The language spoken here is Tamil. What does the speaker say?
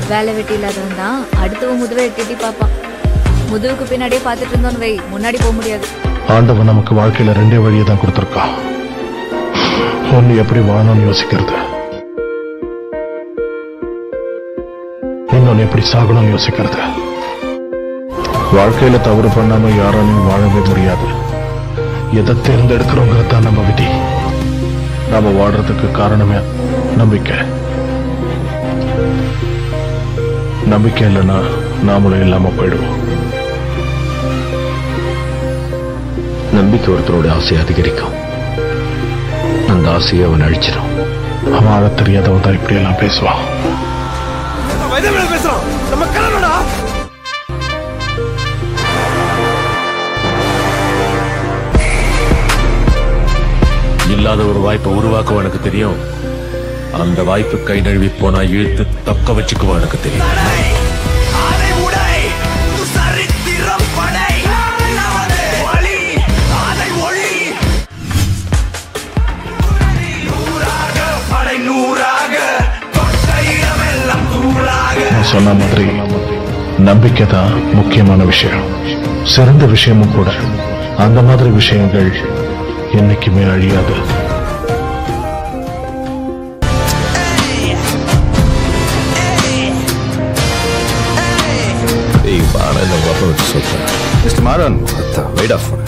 வேலை வெட்டி இல்லாதவன் தான் அடுத்தவன் முதுவை எட்டி எட்டி பார்ப்பான் முதுகுக்கு பின்னாடியே பார்த்துட்டு இருந்தோன்னு வை முன்னாடி போக முடியாது ஆண்டவன் நமக்கு வாழ்க்கையில ரெண்டே வழியை தான் கொடுத்துருக்கான் ஒன்னு எப்படி வாழணும்னு யோசிக்கிறது இன்னொன்னு எப்படி சாகணும்னு யோசிக்கிறது வாழ்க்கையில தவறு பண்ணாம யாராலையும் வாழவே முடியாது எதை தேர்ந்தெடுக்கிறோங்கிறது தான் நம்ம விதி நாம வாடுறதுக்கு காரணமே நம்பிக்கை நம்பிக்கை இல்லைன்னா நாமளும் இல்லாம போயிடுவோம் நம்பிக்கை ஒருத்தரோட ஆசையை அதிகரிக்கும் அந்த ஆசையை அவன் அழிச்சிடும் அவன் ஆழத் தெரியாதவன் தான் இப்படி எல்லாம் பேசுவான் பேசுறோம் நம்ம கலனடா இல்லாத ஒரு வாய்ப்பை உருவாக்குவோம் எனக்கு தெரியும் அந்த வாய்ப்பு கை நழுவி போனா இழுத்து தக்க வச்சுக்குவோம் எனக்கு தெரியும் அதை உடை சரித்திரம் படை நமது வழி அதை ஒளி நூறாக படை நூறாக தொட்ட இடமெல்லாம் தூளாக நான் சொன்ன மாதிரி நம்பிக்கை தான் முக்கியமான விஷயம் சிறந்த விஷயமும் கூட அந்த மாதிரி விஷயங்கள் என்னைக்குமே அழியாது ஏய் வாடா இந்த வாப்பா வச்சு சொல்றேன் மிஸ்டர் மாறன் வெயிட் ஆஃப்